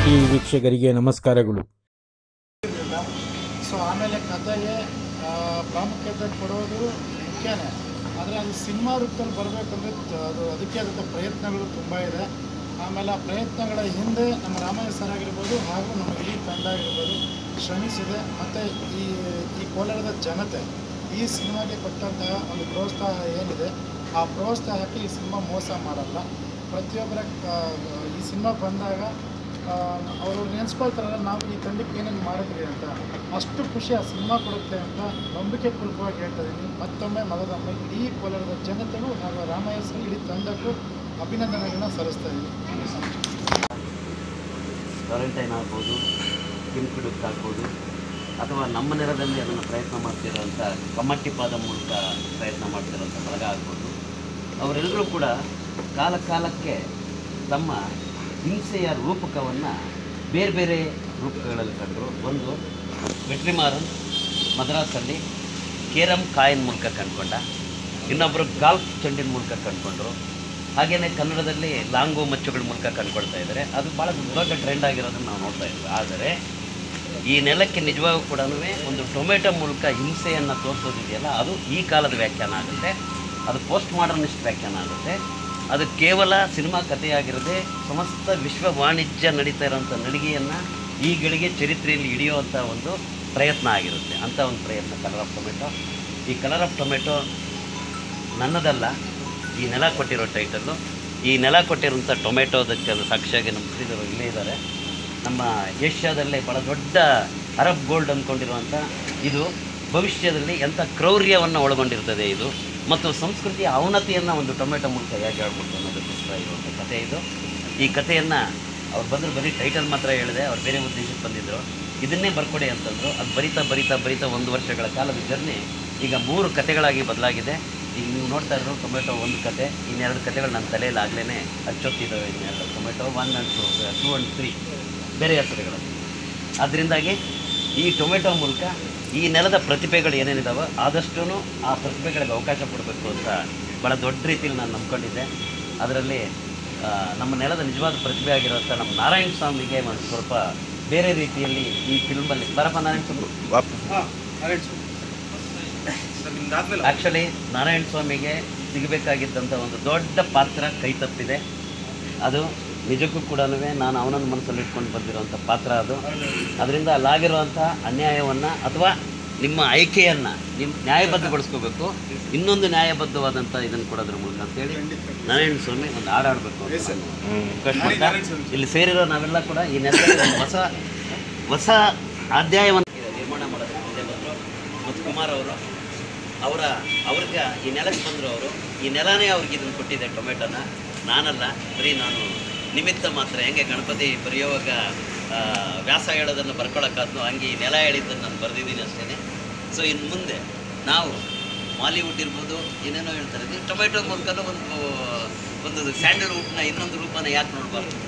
TV ವೀಕ್ಷಕರಿಗೆ ನಮಸ್ಕಾರಗಳು so ಆಮೇಲೆ ಕಥೆಗೆ ಆ, ಪ್ರಾಮುಖ್ಯತೆ ಕೊಡೋದು ಮುಖ್ಯನೇ ಆದರೆ ಅದು ಸಿನಿಮಾ ರೂಪದಲ್ಲಿ ಬರಬೇಕಂದ್ರೆ ಅದು ಅದಕ್ಕೆ ಆದಂಥ ಪ್ರಯತ್ನಗಳು ತುಂಬ ಇದೆ ಆಮೇಲೆ ಆ ಪ್ರಯತ್ನಗಳ ಹಿಂದೆ ನಮ್ಮ ರಾಮಯ್ಯ ಸರ್ ಆಗಿರ್ಬೋದು ಹಾಗೂ ನಮ್ಮ ಇಡೀ ತಂಡ ಆಗಿರ್ಬೋದು ಶ್ರಮಿಸಿದೆ ಮತ್ತು ಈ ಈ ಕೋಲಾರದ ಜನತೆ ಈ ಸಿನಿಮಾಗೆ ಕೊಟ್ಟಂತಹ ಒಂದು ಪ್ರೋತ್ಸಾಹ ಏನಿದೆ ಆ ಪ್ರೋತ್ಸಾಹಕ್ಕೆ ಈ ಸಿನಿಮಾ ಮೋಸ ಮಾಡಲ್ಲ ಪ್ರತಿಯೊಬ್ಬರ ಆ, ಈ ಸಿನಿಮಾ ಬಂದಾಗ ಅವರು ನೆನೆಸ್ಕೊಳ್ತಾರಲ್ಲ ನಾವು ಈ ತಂಡಕ್ಕೆ ಏನೇನು ಮಾಡಿದ್ವಿ ಅಂತ ಅಷ್ಟು ಖುಷಿ ಆ ಸಿನಿಮಾ ಕೊಡುತ್ತೆ ಅಂತ ನಂಬಿಕೆ ಪೂರ್ವಕವಾಗಿ ಹೇಳ್ತಾ ಇದ್ದೀನಿ ಮತ್ತೊಮ್ಮೆ ಮಗದೊಮ್ಮೆ ಇಡೀ ಕೋಲಾರದ ಜನತೆಗೂ ಹಾಗೂ ರಾಮಯ್ಯ ಸರ್ ಇಡೀ ತಂಡಕ್ಕೂ ಅಭಿನಂದನೆಗಳನ್ನ ಸಲ್ಲಿಸ್ತಾ ಇದ್ದೀನಿ ವ್ಯಾಲೆಂಟೈನ್ ಆಗ್ಬೋದು ಕಿಂಕುಡುಕ್ ಆಗ್ಬೋದು ಅಥವಾ ನಮ್ಮ ನೆಲದಲ್ಲಿ ಅದನ್ನು ಪ್ರಯತ್ನ ಮಾಡ್ತಿರೋಂಥ ಕಮ್ಮಟ್ಟಿಪಾದ ಮೂಲಕ ಪ್ರಯತ್ನ ಮಾಡ್ತಿರೋಂಥ ಬಳಗ ಆಗ್ಬೋದು ಅವರೆಲ್ಲರೂ ಕೂಡ ಕಾಲ ಕಾಲಕ್ಕೆ ತಮ್ಮ ಹಿಂಸೆಯ ರೂಪಕವನ್ನು ಬೇರೆ ಬೇರೆ ರೂಪಕಗಳಲ್ಲಿ ಕಂಡರು ಒಂದು ವೆಟ್ರಿಮಾರನ್ ಮದ್ರಾಸಲ್ಲಿ ಕೇರಂ ಕಾಯಿನ್ ಮೂಲಕ ಕಂಡುಕೊಂಡ ಇನ್ನೊಬ್ಬರು ಗಾಲ್ಫ್ ಚೆಂಡಿನ ಮೂಲಕ ಕಂಡುಕೊಂಡ್ರು ಹಾಗೆಯೇ ಕನ್ನಡದಲ್ಲಿ ಲಾಂಗು ಮಚ್ಚುಗಳ ಮೂಲಕ ಕಂಡುಕೊಳ್ತಾ ಇದ್ದಾರೆ ಅದು ಭಾಳ ದೊಡ್ಡ ಟ್ರೆಂಡ್ ಆಗಿರೋದನ್ನು ನಾವು ನೋಡ್ತಾ ಇದ್ವಿ ಆದರೆ ಈ ನೆಲಕ್ಕೆ ನಿಜವಾಗೂ ಕೂಡ ಒಂದು ಟೊಮೆಟೊ ಮೂಲಕ ಹಿಂಸೆಯನ್ನು ತೋರಿಸೋದಿದೆಯಲ್ಲ ಅದು ಈ ಕಾಲದ ವ್ಯಾಖ್ಯಾನ ಆಗುತ್ತೆ ಅದು ಪೋಸ್ಟ್ ಮಾಡರ್ನಿಸ್ಟ್ ವ್ಯಾಖ್ಯಾನ ಆಗುತ್ತೆ ಅದು ಕೇವಲ ಸಿನಿಮಾ ಕಥೆಯಾಗಿರದೆ ಸಮಸ್ತ ವಿಶ್ವ ವಾಣಿಜ್ಯ ನಡೀತಾ ಇರೋಂಥ ನಡಿಗೆಯನ್ನು ಈ ಗಳಿಗೆ ಚರಿತ್ರೆಯಲ್ಲಿ ಹಿಡಿಯುವಂಥ ಒಂದು ಪ್ರಯತ್ನ ಆಗಿರುತ್ತೆ ಅಂಥ ಒಂದು ಪ್ರಯತ್ನ ಕಲರ್ ಆಫ್ ಟೊಮೆಟೊ ಈ ಕಲರ್ ಆಫ್ ಟೊಮೆಟೊ ನನ್ನದಲ್ಲ ಈ ನೆಲ ಕೊಟ್ಟಿರೋ ಟೈಟಲ್ಲು ಈ ನೆಲ ಕೊಟ್ಟಿರೋಂಥ ಟೊಮೆಟೊದಕ್ಕೆ ಅದು ಸಾಕ್ಷಿಯಾಗಿ ನಮ್ಮ ಕೃಷಿಕರು ಇಲ್ಲೇ ಇದ್ದಾರೆ ನಮ್ಮ ಏಷ್ಯಾದಲ್ಲೇ ಭಾಳ ದೊಡ್ಡ ಅರಬ್ ಗೋಲ್ಡ್ ಅಂದ್ಕೊಂಡಿರುವಂಥ ಇದು ಭವಿಷ್ಯದಲ್ಲಿ ಎಂಥ ಕ್ರೌರ್ಯವನ್ನು ಒಳಗೊಂಡಿರ್ತದೆ ಇದು ಮತ್ತು ಸಂಸ್ಕೃತಿಯ ಅವನತಿಯನ್ನು ಒಂದು ಟೊಮೆಟೊ ಮೂಲಕ ಹೇಗೆ ಹೇಳ್ಬೇಕು ಅನ್ನೋದಕ್ಕೋಸ್ಕರ ಇರುವಂಥ ಕಥೆ ಇದು ಈ ಕಥೆಯನ್ನು ಅವ್ರು ಬಂದರು ಬರೀ ಟೈಟಲ್ ಮಾತ್ರ ಹೇಳಿದೆ ಅವ್ರು ಬೇರೆ ಉದ್ದೇಶಕ್ಕೆ ಬಂದಿದ್ದರು ಇದನ್ನೇ ಬರ್ಕೊಡಿ ಅಂತಂದರು ಅದು ಬರಿತಾ ಬರಿತಾ ಬರಿತಾ ಒಂದು ವರ್ಷಗಳ ಕಾಲದ ಜರ್ನಿ ಈಗ ಮೂರು ಕಥೆಗಳಾಗಿ ಬದಲಾಗಿದೆ ಈಗ ನೀವು ನೋಡ್ತಾ ಇರೋ ಟೊಮೆಟೊ ಒಂದು ಕತೆ ಇನ್ನೆರಡು ಕಥೆಗಳು ನನ್ನ ತಲೆಯಲ್ಲಿ ಆಗಲೇ ಅಚ್ಚೊತ್ತಿದ್ದಾವೆ ಇನ್ನೆರಡು tomato one and two two and three ಬೇರೆ ಹೆಸರುಗಳು ಅದರಿಂದಾಗಿ ಈ ಟೊಮೆಟೊ ಮೂಲಕ ಈ ನೆಲದ ಪ್ರತಿಭೆಗಳು ಏನೇನಿದಾವೋ ಆದಷ್ಟು ಆ ಪ್ರತಿಭೆಗಳಿಗೆ ಅವಕಾಶ ಕೊಡಬೇಕು ಅಂತ ಭಾಳ ದೊಡ್ಡ ರೀತಿಯಲ್ಲಿ ನಾನು ನಂಬ್ಕೊಂಡಿದ್ದೆ ಅದರಲ್ಲಿ ಆ, ನಮ್ಮ ನೆಲದ ನಿಜವಾದ ಪ್ರತಿಭೆ ಆಗಿರೋಂಥ ನಮ್ಮ ನಾರಾಯಣ ಸ್ವಾಮಿಗೆ ಒಂದು ಸ್ವಲ್ಪ ಬೇರೆ ರೀತಿಯಲ್ಲಿ ಈ ಫಿಲ್ಮಲ್ಲಿ ಬರಪ್ಪ ನಾರಾಯಣ ಸ್ವಾಮಿ ಆ್ಯಕ್ಚುಲಿ ನಾರಾಯಣ ಸ್ವಾಮಿಗೆ ಸಿಗಬೇಕಾಗಿದ್ದಂಥ ಒಂದು ದೊಡ್ಡ ಪಾತ್ರ ಕೈ ತಪ್ಪಿದೆ ಅದು ನಿಜಕ್ಕೂ ಕೂಡ ನಾನು ಅವನನ್ನು ಮನಸ್ಸಲ್ಲಿ ಇಟ್ಕೊಂಡು ಬಂದಿರುವಂಥ ಪಾತ್ರ ಅದು ಅದರಿಂದ ಅಲ್ಲಾಗಿರುವಂಥ ಅನ್ಯಾಯವನ್ನು ಅಥವಾ ನಿಮ್ಮ ಆಯ್ಕೆಯನ್ನು ನಿಮ್ಮ ನ್ಯಾಯಬದ್ಧಗೊಳಿಸ್ಕೋಬೇಕು ಇನ್ನೊಂದು ನ್ಯಾಯಬದ್ಧವಾದಂಥ ಇದನ್ನು ಕೊಡೋದ್ರ ಮೂಲಕ ಅಂತೇಳಿ ನಾರಾಯಣ ಸ್ವಾಮಿ ಒಂದು ಹಾಡಾಡಬೇಕು ಅಂತ ನಾನು request ಮಾಡ್ತಾ, ಇಲ್ಲಿ ಸೇರಿರೋ ನಾವೆಲ್ಲ ಕೂಡ ಈ ನೆಲದಲ್ಲಿ ಒಂದು ಹೊಸ ಹೊಸ ಅಧ್ಯಾಯವನ್ನು ನಿರ್ಮಾಣ ಮಾಡೋದಕ್ಕೆ ಮುಂದೆ ಬಂದರು ಮತ್ತು ಕುಮಾರ್ ಅವರು ಅವರ ಅವ್ರಿಗೆ ಈ ನೆಲಕ್ಕೆ ಬಂದರು ಅವರು ಈ ನೆಲನೇ ಅವ್ರಿಗೆ ಇದನ್ನು ಕೊಟ್ಟಿದೆ ಟೊಮೆಟೊನ ನಾನಲ್ಲ ಬರೀ ನಾನು ನಿಮಿತ್ತ ಮಾತ್ರ ಹೆಂಗೆ ಗಣಪತಿ ಬರೆಯುವಾಗ ಆ, ವ್ಯಾಸ ಹೇಳೋದನ್ನು ಬರ್ಕೊಳಕ್ಕಾದ್ನು ಹಂಗೆ ಈ ನೆಲ ಹೇಳಿದ್ದನ್ನು ನಾನು ಬರೆದಿದ್ದೀನಿ ಅಷ್ಟೇ ಸೊ ಇನ್ನು ಮುಂದೆ ನಾವು ಮಾಲಿವುಡ್ ಇರ್ಬೋದು ಏನೇನೋ ಹೇಳ್ತಾರೆ ಇದು ಟೊಮೆಟೊ ಮೂಲಕನೂ ಒಂದು ಒಂದು ಸ್ಯಾಂಡಲ್ವುಡ್ನ ಇನ್ನೊಂದು ರೂಪನ ಯಾಕೆ ನೋಡಬಾರ್ದು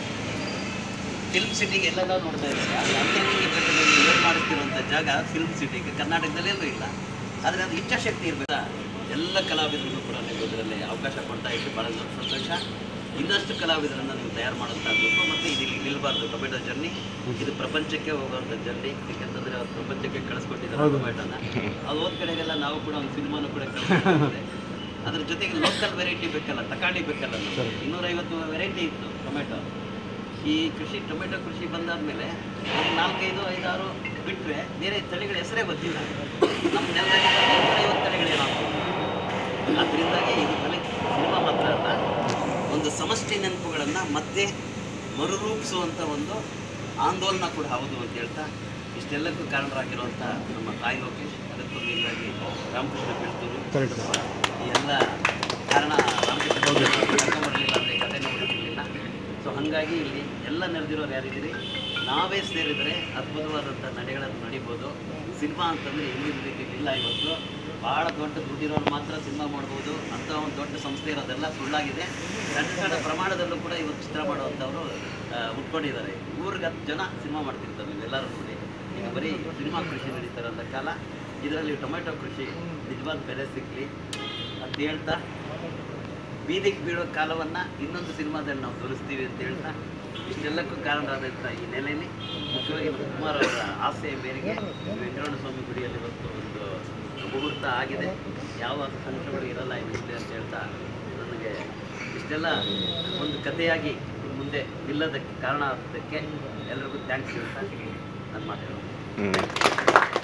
ಫಿಲ್ಮ್ ಸಿಟಿಗೆ ಎಲ್ಲೆಲ್ಲ ನೋಡ್ತಾ ಇದ್ದಾರೆ ಆದರೆ ಅಂತರ್ಗಂಗೆ ಬೆಟ್ಟದಲ್ಲಿ ಏನು ಮಾಡುತ್ತಿರುವಂಥ ಜಾಗ ಫಿಲ್ಮ್ ಸಿಟಿಗೆ ಕರ್ನಾಟಕದಲ್ಲಿ ಎಲ್ಲೂ ಇಲ್ಲ ಆದರೆ ಅದು ಇಚ್ಛಾಶಕ್ತಿ ಇರಬೇಕು ಎಲ್ಲ ಕಲಾವಿದರಿಗೂ ಕೂಡ ನೀವು ಇದರಲ್ಲಿ ಅವಕಾಶ ಕೊಡ್ತಾ ಇದ್ದು ಭಾಳ ದೊಡ್ಡ ಸಂತೋಷ ಇನ್ನಷ್ಟು ಕಲಾವಿದರನ್ನು ನೀವು ತಯಾರು ಮಾಡೋಂತಾಗಬೇಕು ಮತ್ತು ಇದು ಇಲ್ಲಿ ನಿಲ್ಲಬಾರ್ದು ಟೊಮೆಟೊ ಜರ್ನಿ ಇದು ಪ್ರಪಂಚಕ್ಕೆ ಹೋಗುವಂಥ ಜರ್ನಿ ಯಾಕೆಂತಂದರೆ ಅವ್ರು ಪ್ರಪಂಚಕ್ಕೆ ಕಳಿಸ್ಕೊಟ್ಟಿದ್ದಾರೆ ಟೊಮೆಟೊನ ಅದು ಹೋದ ಕಡೆಗೆಲ್ಲ ನಾವು ಕೂಡ ಒಂದು ಸಿನಿಮಾನು ಕೂಡ ಕಳಿಸ್ಕೊಟ್ಟಿದ್ದಾರೆ ಅದ್ರ ಜೊತೆಗೆ ಲೋಕಲ್ ವೆರೈಟಿ ಬೇಕಲ್ಲ ತಕಾಳಿ ಬೇಕಲ್ಲ ನಮ್ಗೆ. ಇನ್ನೂರೈವತ್ತು ವೆರೈಟಿ ಇತ್ತು ಟೊಮೆಟೊ ಈ ಕೃಷಿ ಟೊಮೆಟೊ ಕೃಷಿ ಬಂದಾದ್ಮೇಲೆ ಒಂದು ನಾಲ್ಕೈದು ಐದಾರು ಬಿಟ್ಟರೆ ಬೇರೆ ತಳಿಗಳ ಹೆಸರೇ ಗೊತ್ತಿಲ್ಲ ನಮ್ಮ ನೆಲದಲ್ಲಿ ಐವತ್ತು ತಳಿಗಳೇನಾಗ್ತದೆ ಅದರಿಂದಾಗಿ ಇದು ಬರೀ ಸಿನಿಮಾ ಮಾತ್ರ ಅಲ್ಲ ಒಂದು ಸಮಷ್ಟಿ ನೆನಪುಗಳನ್ನು ಮತ್ತೆ ಮರುರೂಪಿಸುವಂಥ ಒಂದು ಆಂದೋಲನ ಕೂಡ ಹೌದು ಅಂತ ಹೇಳ್ತಾ ಇಷ್ಟೆಲ್ಲಕ್ಕೂ ಕಾರಣರಾಗಿರುವಂಥ ನಮ್ಮ ತಾಯಿ ಲೋಕೇಶ್ ಅದಕ್ಕೂ ಮೀರಾಗಿ ರಾಮಕೃಷ್ಣ ಬೆಳ್ತೂರು ಈ ಎಲ್ಲ ಕಾರಣ ರಾಮಕೃಷ್ಣ ಕರ್ಕೊಂಬರಲಿಲ್ಲ ಅಂದರೆ ಕಥೆನೂ ಉಳಿದಿರಲಿಲ್ಲ ಸೊ ಹಾಗಾಗಿ ಇಲ್ಲಿ ಎಲ್ಲ ನೆರೆದಿರೋರು ಯಾರಿದ್ದೀರಿ ನಾವೇ ಸೇರಿದರೆ ಅದ್ಭುತವಾದಂಥ ನಡೆಗಳನ್ನು ನಡಿಬೋದು ಸಿನಿಮಾ ಅಂತಂದರೆ ಹಿಂದಿನ ರೀತಿಯಲ್ಲಿ ಇಲ್ಲ ಇವತ್ತು ಭಾಳ ದೊಡ್ಡ ದುಡ್ಡಿರೋರು ಮಾತ್ರ ಸಿನಿಮಾ ಮಾಡ್ಬೋದು ಅಂಥ ಒಂದು ದೊಡ್ಡ ಸಂಸ್ಥೆ ಇರೋದೆಲ್ಲ ಸುಳ್ಳಾಗಿದೆ ಸಣ್ಣ ಸಣ್ಣ ಪ್ರಮಾಣದಲ್ಲೂ ಕೂಡ ಇವತ್ತು ಚಿತ್ರ ಮಾಡುವಂಥವ್ರು ಆ, ಉಟ್ಕೊಂಡಿದ್ದಾರೆ ಊರಿಗೆ ಹತ್ತು ಜನ ಸಿನಿಮಾ ಮಾಡ್ತಿರ್ತಾರೆ ನೀವೆಲ್ಲರೂ ನೋಡಿ ಈಗ ಬರೀ ಸಿನಿಮಾ ಕೃಷಿ ನಡೀತಾರಂಥ ಕಾಲ ಇದರಲ್ಲಿ ಟೊಮೆಟೊ ಕೃಷಿ ನಿಜವಾದ ಬೆಲೆ ಸಿಗಲಿ ಅಂತ ಹೇಳ್ತಾ ಬೀದಿಗೆ ಬೀಳೋ ಕಾಲವನ್ನು ಇನ್ನೊಂದು ಸಿನಿಮಾದಲ್ಲಿ ನಾವು ತೋರಿಸ್ತೀವಿ ಅಂತ ಹೇಳ್ತಾ ಇಷ್ಟೆಲ್ಲಕ್ಕೂ ಕಾರಣರಾದಂಥ ಈ ನೆಲೆಯಲ್ಲಿ ಮುಖ್ಯವಾಗಿ ನಮ್ಮ ಕುಮಾರ್ ಅವರ ಆಸೆಯ ಮೇರೆಗೆ ವೆಂಕಟರಮಣ ಸ್ವಾಮಿ ಗುಡಿಯಲ್ಲಿ ಇವತ್ತು ಒಂದು ಮುಹೂರ್ತ ಆಗಿದೆ ಯಾವ ಸಂಕಟಗಳು ಇರಲ್ಲ ಇಲ್ಲಿ ಅಂತ ಹೇಳ್ತಾ ನನಗೆ ಇಷ್ಟೆಲ್ಲ ಒಂದು ಕಥೆಯಾಗಿ ಮುಂದೆ ನಿಲ್ಲೋದಕ್ಕೆ ಕಾರಣ ಆಗೋದಕ್ಕೆ ಎಲ್ರಿಗೂ ಥ್ಯಾಂಕ್ಸ್ ಹೇಳ್ತಾ ನಾನು ಮಾತಾಡೋದು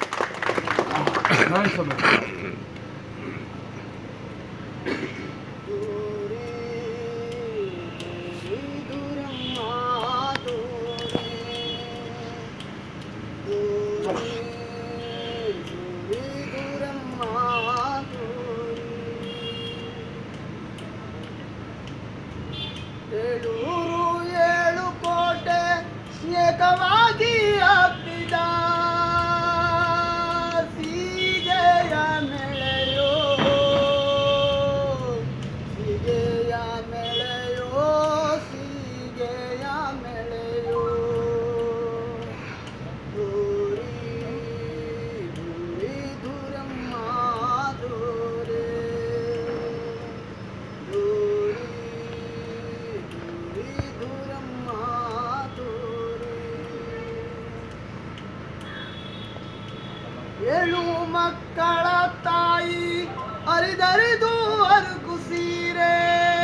ಏಳೂರು ಏಳು ಕೋಟೆ ಏಕವಾಗಿ ಹಬ್ಬಿದ ಸೀಗೆಯ ಮೆಳೆಯೋ ಸೀಗೆಯ ಮೆಳೆಯೋ ಸೀಗೆಯ ಮೆಳೆಯೋ ದೂರಿ ದೂರಿ ದೂರಮ್ಮ ದೂರೇ ದೂರಿ ದೂರಿ ದೂರಮ್ಮ ದೂರಿ ಏಳು ಮಕ್ಕಳ ತಾಯಿ ಅರಿದರಿದು ಅರುಗು ಸೀರೆ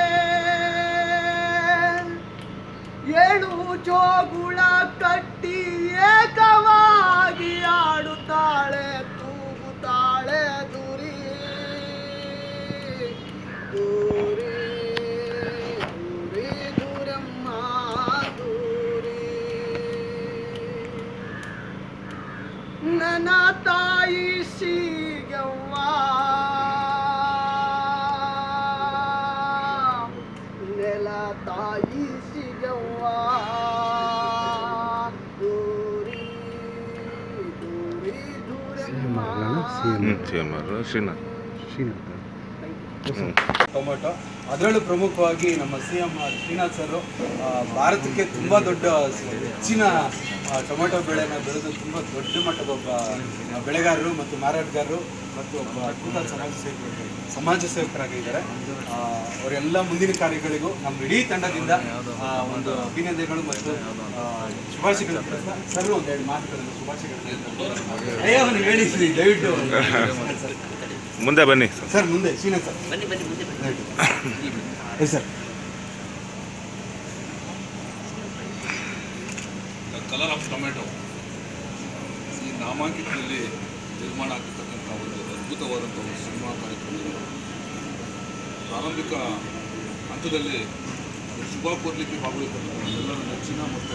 ಏಳು ಜೋಗುಳ ಕಟ್ಟಿ ಏಕವಾಗಿ ಆಡುತ್ತಾಳೆ ತೂಗುತ್ತಾಳೆ ದೂರಿ ದೂರಿ ದೂರಿ ದೂರಮ್ಮ ದೂರಿ ನನ್ನ ತಾಯಿ ಸಿಗವ್ವ ನೆಲ ತಾಯಿ ಸಿಗವ್ವ ದೂರಿ ದೂರಿ ದೂರಮ್ಮ ಹ್ಞೂ ಶಿವನ್ಮಾರ್ ಶ್ರೀನಾಥ್ ಟೊಮೊಟೊ ಅದರಲ್ಲೂ ಪ್ರಮುಖವಾಗಿ ನಮ್ಮ ಸಿ ಎಂ ಶ್ರೀನಾಥ್ ಸರ್ ಭಾರತಕ್ಕೆ ತುಂಬ ದೊಡ್ಡ ಹೆಚ್ಚಿನ ಆ, ಟೊಮೊಟೊ ಬೆಳೆನ ಬೆಳೆದು ತುಂಬ ದೊಡ್ಡ ಮಟ್ಟದ ಒಬ್ಬ ಆ, ಬೆಳೆಗಾರರು ಮತ್ತು ಮಾರಾಟಗಾರರು ಮತ್ತು ಒಬ್ಬ ಅದ್ಭುತ ಸಮಾಜ ಸೇವಕರು ಸಮಾಜ ಸೇವಕರಾಗಿದ್ದಾರೆ ಆ, ಅವರೆಲ್ಲ ಮುಂದಿನ ಕಾರ್ಯಗಳಿಗೂ ನಮ್ಮ ಇಡೀ ತಂಡದಿಂದ ಆ, ಒಂದು ಅಭಿನಂದನೆಗಳು ಮತ್ತು ಆ, ಶುಭಾಶಯಗಳು ತಿಳಿಸ್ತಾ ಸರ್ ಒಂದೆರಡು ಮಾತುಗಳನ್ನು ಶುಭಾಶಯಗಳು ತಿಳಿಸ್ತಾ. ಅಯ್ಯೋ ನೀವು ಹೇಳಿದ್ರಿ ದಯವಿಟ್ಟು ಸರ್. ಮುಂದೆ ಬನ್ನಿ ಸರ್ ಮುಂದೆ ಶ್ರೀನಾಥ್ ಸರ್ ಬನ್ನಿ ಬನ್ನಿ ಮುಂದೆ ಬನ್ನಿ yes sir colour of tomato ಈ ನಾಮಾಂಕಿತದಲ್ಲಿ ನಿರ್ಮಾಣ ಆಗಿರ್ತಕ್ಕಂಥ ಒಂದು ಅದ್ಭುತವಾದಂಥ ಒಂದು ಸಿನಿಮಾ ಕಾರ್ಯಕ್ರಮ ಪ್ರಾರಂಭಿಕ ಹಂತದಲ್ಲಿ ಶುಭ ಕೋರ್ಲಿಕ್ಕೆ ಭಾಗವಹಿರ್ತಕ್ಕಂಥ ಎಲ್ಲರ ನೆಚ್ಚಿನ ಮತ್ತು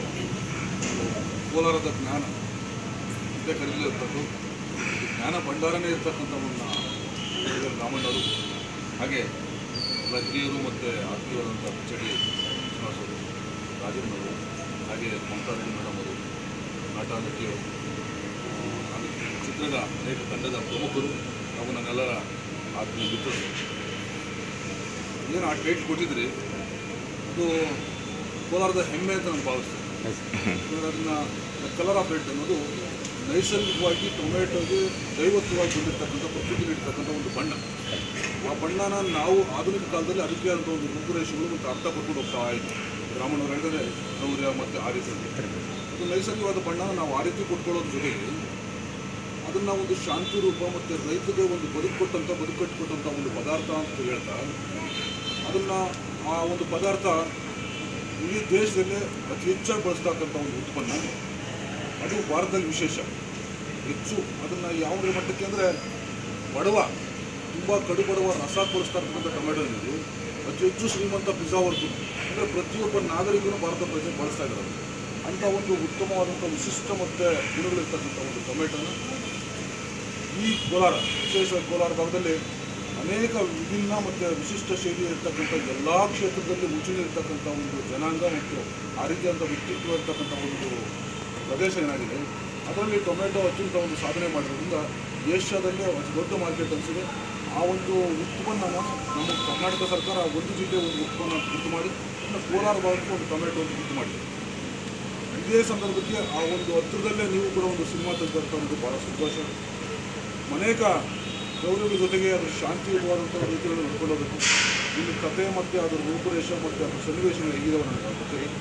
ಕೋಲಾರದ ಜ್ಞಾನ ಇದೇ ಕರೀಲಿರ್ತದ್ದು ಜ್ಞಾನ ಭಂಡಾರನೇ ಇರ್ತಕ್ಕಂಥವನ್ನ ರಾಮಣ್ಣವರು ಹಾಗೆ ಎಲ್ಲ ಹಿರಿಯರು ಮತ್ತು ಆತ್ಮೀಯರಾದಂಥ ಚಡಿ ಶ್ರೀನಿವಾಸರು ರಾಜಣ್ಣವರು ಹಾಗೆ ಮಮತಾರಾಣಿ ಮೇಡಮ್ ಅವರು ನಟ ನಟಿಯರು ಆ, ಹಾಗೆ ಚಿತ್ರದ ಅನೇಕ ತಂಡದ ಪ್ರಮುಖರು ಹಾಗೂ ನನ್ನೆಲ್ಲರ ಆತ್ಮೀಯ ಮಿತ್ರರು ಏನು ಆ ಡೇಟ್ ಕೊಟ್ಟಿದ್ರಿ ಅದು ಕೋಲಾರದ ಹೆಮ್ಮೆ ಅಂತ ನಾನು ಭಾವಿಸ್ತೇನೆ ಯಾಕಂದ್ರೆ ಅದನ್ನ ಕಲರ್ ಆಫ್ ರೆಡ್ ಅನ್ನೋದು ನೈಸರ್ಗಿಕವಾಗಿ ಟೊಮೆಟೊಗೆ ದೈವತ್ವವಾಗಿ ಬಂದಿರತಕ್ಕಂಥ ಪ್ರಕೃತಿ ನೀಡಿರ್ತಕ್ಕಂಥ ಒಂದು ಬಣ್ಣ ಆ ಬಣ್ಣನ ನಾವು ಆಧುನಿಕ ಕಾಲದಲ್ಲಿ ಅದಕ್ಕೆ ಆದಂಥ ಒಂದು ರೂಪುರೇಷೆಗಳು ಮತ್ತು ಅರ್ಥ ಕೊಟ್ಕೊಂಡು ಹೋಗ್ತಾ ಇದ್ವಿ ರಾಮಣ್ಣವ್ರು ಹೇಳಿದರೆ ಶೌರ್ಯ ಮತ್ತು ಆ ರೀತಿ ಅದು ನೈಸರ್ಗಿಕವಾದ ಬಣ್ಣನ ನಾವು ಆ ರೀತಿ ಕೊಟ್ಕೊಳ್ಳೋದ್ರ ಜೊತೆಗೆ ಅದನ್ನು ಒಂದು ಶಾಂತಿ ರೂಪ ಮತ್ತು ರೈತರಿಗೆ ಒಂದು ಬದುಕು ಕೊಟ್ಟಂಥ ಬದುಕು ಕಟ್ಟಿಕೊಟ್ಟಂಥ ಒಂದು ಪದಾರ್ಥ ಅಂತ ಹೇಳ್ತಾ ಅದನ್ನು ಆ ಒಂದು ಪದಾರ್ಥ ಇಡೀ ದೇಶದಲ್ಲೇ ಅತಿ ಹೆಚ್ಚಾಗಿ ಬಳಸ್ತಕ್ಕಂಥ ಒಂದು ಉತ್ಪನ್ನ ಅದು ಭಾರತದಲ್ಲಿ ವಿಶೇಷ ಹೆಚ್ಚು ಅದನ್ನು ಯಾವ ಮಟ್ಟಕ್ಕೆ ಅಂದರೆ ಬಡವ ತುಂಬ ಕಡು ಬಡವ ರಸ ಕೊಡಿಸ್ತಾ ಇರ್ತಕ್ಕಂಥ ಟೊಮೆಟೊ ಏನಿದೆ ಅತಿ ಹೆಚ್ಚು ಶ್ರೀಮಂತ ಪಿಜ್ಜಾವರೆಗೂ ಅಂದರೆ ಪ್ರತಿಯೊಬ್ಬ ನಾಗರಿಕನು ಭಾರತ ಪ್ರಜೆ ಬಳಸ್ತಾ ಇದ್ದಾರೆ ಅಂಥ ಒಂದು ಉತ್ತಮವಾದಂಥ ವಿಶಿಷ್ಟ ಮತ್ತು ಗುಣಗಳಿರ್ತಕ್ಕಂಥ ಒಂದು ಟೊಮೆಟೊನ ಈ ಕೋಲಾರ ವಿಶೇಷವಾಗಿ ಕೋಲಾರ ಭಾಗದಲ್ಲಿ ಅನೇಕ ವಿಭಿನ್ನ ಮತ್ತು ವಿಶಿಷ್ಟ ಶೈಲಿ ಇರ್ತಕ್ಕಂಥ ಎಲ್ಲ ಕ್ಷೇತ್ರದಲ್ಲಿ ಮುಂಚೂಣಿರ್ತಕ್ಕಂಥ ಒಂದು ಜನಾಂಗ ಮತ್ತು ಆ ರೀತಿಯಾದಂಥ ವ್ಯಕ್ತಿತ್ವ ಇರ್ತಕ್ಕಂಥ ಒಂದು ಪ್ರದೇಶ ಏನಾಗಿದೆ ಅದರಲ್ಲಿ ಟೊಮೆಟೊ ಅತ್ಯಂತ ಒಂದು ಸಾಧನೆ ಮಾಡಿರೋದ್ರಿಂದ ಏಷ್ಯಾದಲ್ಲೇ ಅತಿ ದೊಡ್ಡ ಮಾರ್ಕೆಟ್ ಅನಿಸಿದೆ ಆ ಒಂದು ಉತ್ಪನ್ನನ ನಮ್ಮ ಕರ್ನಾಟಕ ಸರ್ಕಾರ ಒಂದು ಜಿಲ್ಲೆ ಒಂದು ಉತ್ಪನ್ನ ಗುರ್ತು ಮಾಡಿ ಇನ್ನು ಕೋಲಾರ ಭಾಗಕ್ಕೆ ಒಂದು ಟೊಮೆಟೊ ಅಂತ ಗುರ್ತು ಮಾಡಿದೆ ಇದೇ ಸಂದರ್ಭಕ್ಕೆ ಆ ಒಂದು ಹತ್ತಿರದಲ್ಲೇ ನೀವು ಕೂಡ ಒಂದು ಸಿನಿಮಾ ತೆಗೆದಿರ್ತಕ್ಕಂಥದ್ದು ಭಾಳ ಸಂತೋಷ ಅನೇಕ ಗೌರವದ ಜೊತೆಗೆ ಅದರ ಶಾಂತಿಯುತವಾದಂಥ ರೀತಿಯಲ್ಲಿ ನಡ್ಕೊಂಡು ಹೋಗಬೇಕು ಇಲ್ಲಿ ಕಥೆ ಮತ್ತು ಅದರ ರೂಪುರೇಷ ಮತ್ತು ಅದರ ಸನ್ನಿವೇಶಗಳು ಹೇಗಿದಾವೆ ನನಗೆ ಗೊತ್ತಿದೆ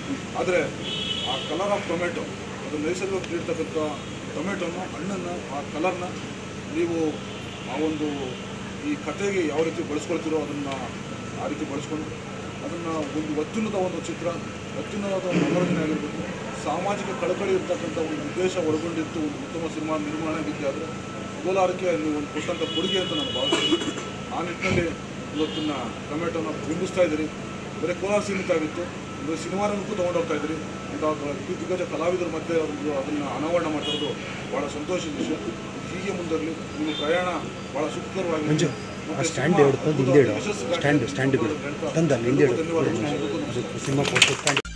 ಆದರೆ ಆ ಕಲರ್ ಆಫ್ ಟೊಮೆಟೊ ಅದು ನೈಸರ್ಗಿಕ ಇರ್ತಕ್ಕಂಥ ಟೊಮೆಟೊನ ಹಣ್ಣನ್ನು ಆ ಕಲರ್ನ ನೀವು ಆ ಒಂದು ಈ ಕಥೆಗೆ ಯಾವ ರೀತಿ ಬಳಸ್ಕೊಳ್ತೀರೋ ಅದನ್ನು ಆ ರೀತಿ ಬಳಸ್ಕೊಂಡು ಅದನ್ನು ಒಂದು ಒತ್ತುನದ ಒಂದು ಚಿತ್ರ ಒತ್ತುನದ ಒಂದು ಮನೋರಂಜನೆ ಆಗಿರ್ಬೇಕು ಸಾಮಾಜಿಕ ಕಳಕಳಿ ಇರ್ತಕ್ಕಂಥ ಒಂದು ಉದ್ದೇಶ ಒಳಗೊಂಡಿತ್ತು ಒಂದು ಉತ್ತಮ ಸಿನಿಮಾ ನಿರ್ಮಾಣ ಆಗಿದ್ದೆ ಆದರೆ ಕೋಲಾರಕ್ಕೆ ನೀವು ಒಂದು ಕೊಟ್ಟಂಥ ಕೊಡುಗೆ ಅಂತ ನಾನು ಭಾವಿಸ್ತೀನಿ ಆ ನಿಟ್ಟಿನಲ್ಲಿ ಇವತ್ತಿನ ಟೊಮೆಟೊನ ಬಿಂಬಿಸ್ತಾ ಇದ್ದೀರಿ ಬರೀ ಕೋಲಾರ ಸೀಮಿತ ಆಗಿತ್ತು ಅಂದರೆ ಸಿನಿಮಾ ರಂಗಕ್ಕೂ ತೊಗೊಂಡು ಹೋಗ್ತಾ ಇದ್ದೀರಿ ಇಂಥ ದಿಗ್ಗಜ ಕಲಾವಿದರ ಮಧ್ಯೆ ಒಂದು ಅದನ್ನು ಅನಾವರಣ ಮಾಡ್ತಿರೋದು ಭಾಳ ಸಂತೋಷದ ವಿಷಯ ಹೀಗೆ ಮುಂದರಲಿ ನಿಮ್ಮ ಪ್ರಯಾಣ ಭಾಳ ಸುಖಕರವಾಗಿ ಸ್ಟ್ಯಾಂಡ್ ಹಿಡ್ದು ತಂದು ಹಿಂದೆ ಇಡು ಸ್ಟ್ಯಾಂಡ್ ಸ್ಟ್ಯಾಂಡ್ ತಂದು ಅಲ್ಲಿ ಹಿಂದೆ ಇಡು ಸಿನಿಮಾ ಪೋಸ್ಟ್ ಸ್ಟ್ಯಾಂಡ್